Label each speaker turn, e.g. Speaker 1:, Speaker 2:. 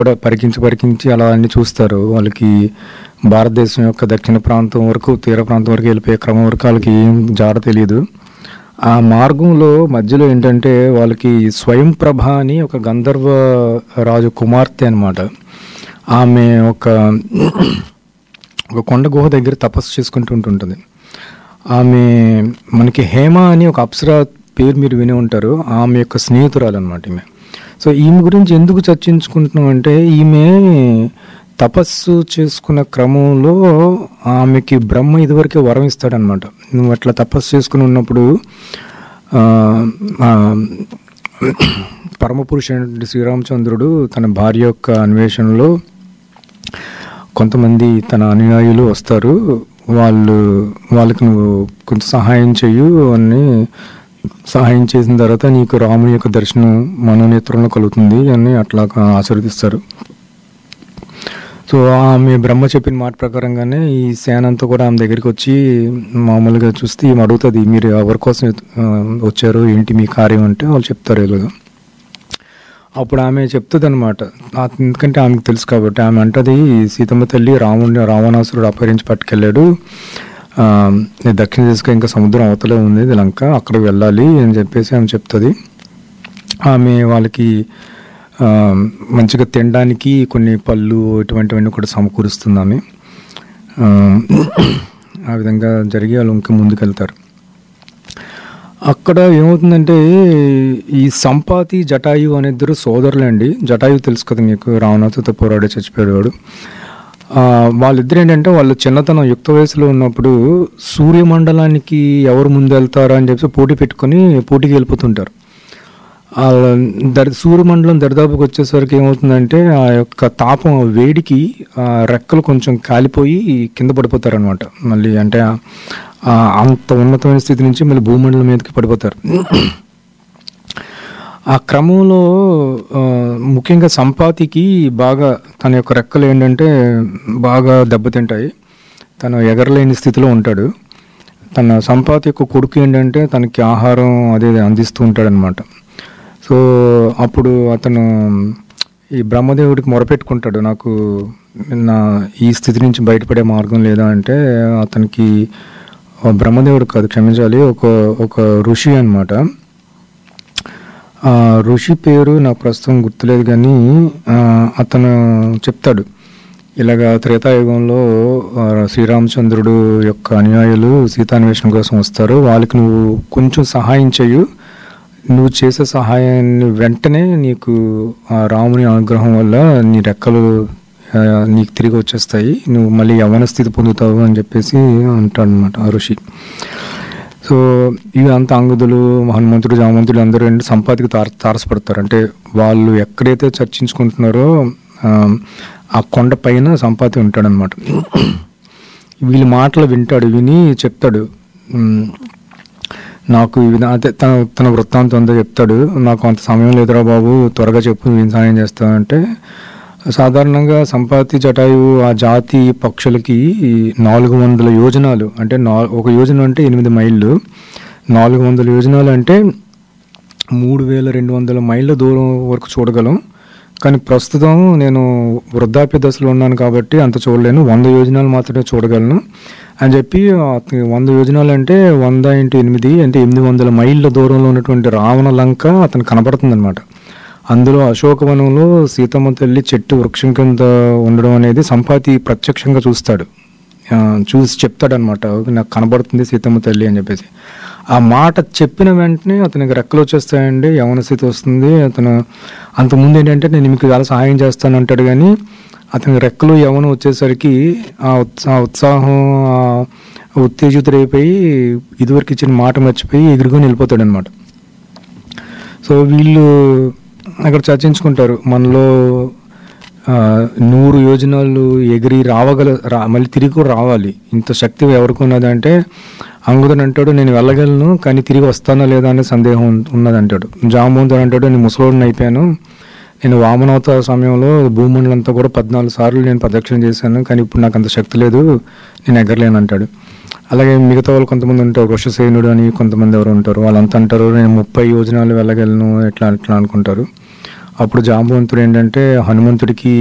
Speaker 1: కూడా పరికించి పరికించి అలా అన్ని చూస్తారు వాళ్ళకి భారతదేశం యొక్క దక్షిణ ప్రాంతం వరకు తీర ప్రాంతం వరకు వెళ్ళిపోయే క్రమం వరకు వాళ్ళకి ఏం జాడ తెలియదు ఆ మార్గంలో మధ్యలో ఏంటంటే వాళ్ళకి స్వయం ప్రభ అని ఒక గంధర్వ రాజు కుమార్తె అన్నమాట ఆమె ఒక ఒక కొండ గుహ దగ్గర తపస్సు చేసుకుంటూ ఉంటుంటుంది ఆమె మనకి హేమ అని ఒక అప్సరా పేరు మీరు విని ఉంటారు ఆమె యొక్క స్నేహితురాలు అనమాట ఈమె సో ఈమె గురించి ఎందుకు చర్చించుకుంటున్నాం అంటే ఈమె తపస్సు చేసుకున్న క్రమంలో ఆమెకి బ్రహ్మ ఇదివరకే వరం ఇస్తాడనమాట నువ్వు అట్లా తపస్సు చేసుకుని ఉన్నప్పుడు ఆ, ఆ, పరమపురుషుడైనటువంటి శ్రీరామచంద్రుడు తన భార్య యొక్క అన్వేషణలో కొంతమంది తన అనుయాయులు వస్తారు వాళ్ళు వాళ్ళకి నువ్వు కొంచెం సహాయం చెయ్యు అని సహాయం చేసిన తర్వాత నీకు రాముని యొక్క దర్శనం మనోనేత్రంలో కలుగుతుంది అని అట్లా ఆశీర్వదిస్తారు సో ఆమె బ్రహ్మ చెప్పిన మాట ప్రకారంగానే ఈ సేన అంతా కూడా ఆమె దగ్గరికి వచ్చి మామూలుగా చూస్తే ఈమె అడుగుతుంది మీరు ఎవరి కోసం ఆ, వచ్చారు ఏంటి మీ కార్యం అంటే వాళ్ళు చెప్తారు ఇలాగా అప్పుడు ఆమె చెప్తుంది అనమాట ఎందుకంటే ఆమెకు తెలుసు కాబట్టి ఆమె అంటది సీతమ్మ తల్లి రాముడిని రావణాసురుడు అపహరించి పట్టుకెళ్ళాడు ఆ, ఈ దక్షిణ దిశగా ఇంకా సముద్రం అవతలే ఉంది ఇది లంక అక్కడికి వెళ్ళాలి అని చెప్పేసి ఆమె చెప్తుంది ఆమె వాళ్ళకి ఆ, మంచిగా తినడానికి కొన్ని పళ్ళు ఇటువంటివన్నీ కూడా సమకూరుస్తుంది ఆమె ఆ, ఆ విధంగా జరిగి వాళ్ళు ఇంకా ముందుకెళ్తారు అక్కడ ఏమవుతుందంటే ఈ సంపాతి జటాయు అనే ఇద్దరు సోదరులండి జటాయు తెలుసు కదా మీకు రావణాసుతో పోరాడే చచ్చిపోయాడు ఆ, వాళ్ళిద్దరు ఏంటంటే వాళ్ళు చిన్నతనం యుక్త వయసులో ఉన్నప్పుడు సూర్యమండలానికి ఎవరు ముందు వెళ్తారా అని చెప్పి పోటీ పెట్టుకొని పోటీకి వెళ్ళిపోతుంటారు ఆ దరి సూర్యమండలం దరిదాపుకి వచ్చేసరికి ఏమవుతుందంటే ఆ యొక్క తాపం ఆ వేడికి ఆ రెక్కలు కొంచెం కాలిపోయి కింద పడిపోతారు మళ్ళీ అంటే ఆ- ఆ అంత ఉన్నతమైన స్థితి నుంచి మళ్ళీ భూమండలం మీదకి పడిపోతారు ఆ క్రమంలో ఆ, ముఖ్యంగా సంపాతికి బాగా తన యొక్క రెక్కలు ఏంటంటే బాగా దెబ్బతింటాయి తను ఎగరలేని స్థితిలో ఉంటాడు తన సంపాతి యొక్క కొడుకు ఏంటంటే తనకి ఆహారం అదే అందిస్తూ ఉంటాడనమాట సో అప్పుడు అతను ఈ బ్రహ్మదేవుడికి మొరపెట్టుకుంటాడు నాకు నా ఈ స్థితి నుంచి బయటపడే మార్గం లేదా అంటే అతనికి ఆ బ్రహ్మదేవుడు కాదు క్షమించాలి ఒక ఒక ఋషి అన్నమాట ఆ ఋషి పేరు నాకు ప్రస్తుతం గుర్తులేదు కానీ ఆ, అతను చెప్తాడు ఇలాగా త్రేతాయుగంలో ఆ, శ్రీరామచంద్రుడు యొక్క అనుయాయులు సీతాన్వేషణ కోసం వస్తారు వాళ్ళకి నువ్వు కొంచెం సహాయం చెయ్యు నువ్వు చేసే సహాయాన్ని వెంటనే నీకు ఆ రాముని అనుగ్రహం వల్ల నీ రెక్కలు ఆ, నీకు తిరిగి వచ్చేస్తాయి నువ్వు మళ్ళీ యవన స్థితి పొందుతావు అని చెప్పేసి అంటాడు అనమాట ఆ ఋషి సో ఇవి అంత అంగుదులు హనుమంతుడు జామంతుడు అందరూ ఏంటి సంపాదికి తార తారసపడతారు అంటే వాళ్ళు ఎక్కడైతే చర్చించుకుంటున్నారో ఆ, ఆ కొండ పైన సంపాతి ఉంటాడనమాట వీళ్ళ మాటలు వింటాడు విని చెప్తాడు "ఉమ్, నాకు ఈ విధంగా అంటే తన తన వృత్తాంతం అంతా చెప్తాడు నాకు అంత సమయం లేదురా బాబు త్వరగా చెప్పు నేను సాయం చేస్తానంటే సాధారణంగా సంపాతి జటాయు ఆ జాతి పక్షులకి నాలుగు వందల యోజనాలు అంటే నా ఒక యోజన అంటే ఎనిమిది మైళ్ళు నాలుగు వందల యోజనాలు అంటే మూడు వేల రెండు వందల మైళ్ళ దూరం వరకు చూడగలం కానీ ప్రస్తుతం నేను వృద్ధాప్య దశలో ఉన్నాను కాబట్టి అంత చూడలేను వంద యోజనాలు మాత్రమే చూడగలను అని చెప్పి అతనికి వంద యోజనాలు అంటే వంద ఇంటూ ఎనిమిది అంటే ఎనిమిది వందల మైళ్ళ దూరంలో ఉన్నటువంటి రావణ లంక అతను కనపడుతుంది అనమాట అందులో అశోకవనంలో సీతమ్మ తల్లి చెట్టు వృక్షం కింద ఉండడం అనేది సంపాతి ప్రత్యక్షంగా చూస్తాడు ఆ, చూసి చెప్తాడనమాట నాకు కనబడుతుంది సీతమ్మ తల్లి అని చెప్పేసి ఆ మాట చెప్పిన వెంటనే అతనికి రెక్కలు వచ్చేస్తాయండి యవన స్థితి వస్తుంది అతను అంతకుముందు ఏంటంటే నేను మీకు చాలా సహాయం చేస్తాను అంటాడు కానీ అతనికి రెక్కలు యవనం వచ్చేసరికి ఆ ఉత్సా ఆ ఉత్సాహం ఆ ఉత్తేజితుడైపోయి ఇదివరకు ఇచ్చిన మాట మర్చిపోయి ఎగురుకొని వెళ్ళిపోతాడు అనమాట సో వీళ్ళు అక్కడ చర్చించుకుంటారు మనలో ఆ, నూరు యోజనాలు ఎగిరి రావగల రా మళ్ళీ తిరిగి కూడా రావాలి ఇంత శక్తి ఎవరికి ఉన్నది అంటే అంగుదన్ అంటాడు నేను వెళ్ళగలను కానీ తిరిగి వస్తానా లేదా అనే సందేహం ఉన్- ఉన్నది అంటాడు జాంబవంతుడు అంటాడు నేను ముసలోడిని అయిపోయాను నేను వామనవతార సమయంలో భూమండలం అంతా కూడా పద్నాలుగు సార్లు నేను ప్రదక్షిణ చేశాను కానీ ఇప్పుడు నాకు అంత శక్తి లేదు నేను ఎగరలేను అంటాడు అలాగే మిగతా వాళ్ళు కొంతమంది ఉంటారు వృషసేనుడు అని కొంతమంది ఎవరు ఉంటారు వాళ్ళంతా అంటారు నేను ముప్పై యోజనాలు వెళ్ళగలను ఎట్లా ఎట్లా అనుకుంటారు అప్పుడు జాంబవంతుడు ఏంటంటే హనుమంతుడికి